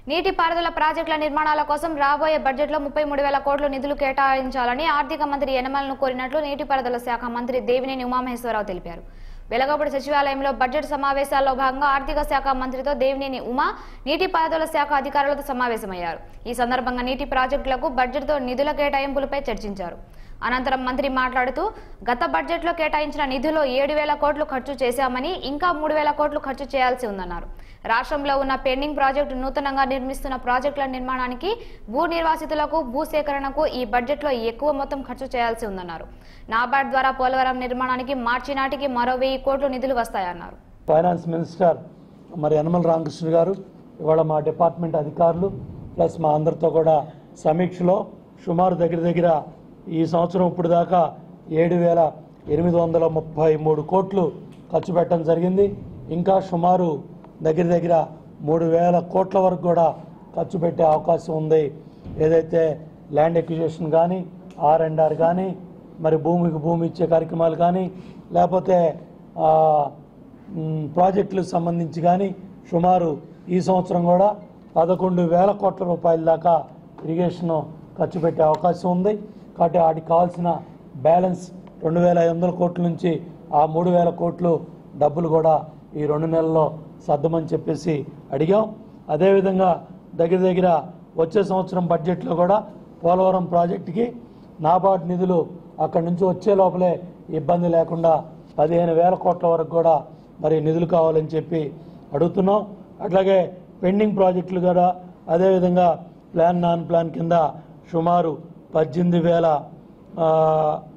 నీటిపారుదల ప్రాజెక్టుల నిర్మాణాల కోసం రాబోయే బడ్జెట్లో ముప్పై మూడు వేల కోట్లు నిధులు కేటాయించాలని ఆర్థిక మంత్రి యనమలను కోరినట్లు నీటిపారుదల శాఖ మంత్రి దేవినేని ఉమామహేశ్వరరావు తెలిపారు వెలగపూడి సచివాలయంలో బడ్జెట్ సమావేశాల్లో భాగంగా ఆర్థిక శాఖ మంత్రితో దేవినేని ఉమా నీటిపారుదల శాఖ అధికారులతో సమావేశమయ్యారు ఈ సందర్భంగా నీటి ప్రాజెక్టులకు బడ్జెట్తో నిధుల కేటాయింపులపై చర్చించారు అనంతరం మంత్రి మాట్లాడుతూ గత బడ్జెట్లో కేటాయించిన నిధుల్లో ఏడు వేల కోట్లు ఖర్చు చేశామని ఇంకా మూడు వేల కోట్లు ఖర్చు చేయాల్సి ఉందన్నారు రాష్ట్రంలో ఉన్న పెండింగ్ ప్రాజెక్టు నూతనంగా నిర్మిస్తున్న ప్రాజెక్టుల నిర్మాణానికి భూ నిర్వాసితులకు భూ సేకరణకు ఈ బడ్జెట్లో ఎక్కువ మొత్తం ఖర్చు చేయాల్సి ఉందన్నారు నాబార్డ్ ద్వారా పోలవరం నిర్మాణానికి మార్చి నాటికి మరో వెయ్యి కోట్లు నిధులు వస్తాయన్నారు ఫైనాన్స్ మినిస్టర్ మరి యనమల రామకృష్ణ గారు ఇవాళ మా డిపార్ట్మెంట్ అధికారులు ప్లస్ మా అందరితో కూడా సమీక్షలో సుమారు దగ్గర దగ్గర ఈ సంవత్సరం ఇప్పుడు దాకా ఏడు వేల ఎనిమిది వందల ముప్పై మూడు కోట్లు ఖర్చు పెట్టడం జరిగింది ఇంకా సుమారు దగ్గర దగ్గర మూడు వేల కోట్ల వరకు కూడా ఖర్చు పెట్టే అవకాశం ఉంది ఏదైతే ల్యాండ్ ఎక్విజేషన్ కానీ ఆర్ అండ్ ఆర్ కానీ మరి భూమికి భూమి ఇచ్చే కార్యక్రమాలు కానీ లేకపోతే ఆ, మ్, ప్రాజెక్టులకు సంబంధించి కానీ సుమారు ఈ సంవత్సరం కూడా పదకొండు వేల కోట్ల రూపాయల దాకా ఇరిగేషన్ ఖర్చు పెట్టే అవకాశం ఉంది కాబట్టి వాటికి కావాల్సిన బ్యాలెన్స్ రెండు వేల ఐదు వందల కోట్ల నుంచి ఆ మూడు వేల కోట్లు డబ్బులు కూడా ఈ రెండు నెలల్లో సర్దమని చెప్పేసి అడిగాం అదేవిధంగా దగ్గర దగ్గర వచ్చే సంవత్సరం బడ్జెట్లో కూడా పోలవరం ప్రాజెక్టుకి నాబార్డ్ నిధులు అక్కడి నుంచి వచ్చే లోపలే ఇబ్బంది లేకుండా పదిహేను వేల కోట్ల వరకు కూడా మరి నిధులు కావాలని చెప్పి అడుగుతున్నాం అట్లాగే పెండింగ్ ప్రాజెక్టులు కూడా అదేవిధంగా ప్లాన్ నాన్ ప్లాన్ కింద సుమారు పద్దెనిమిది వేల ఆ,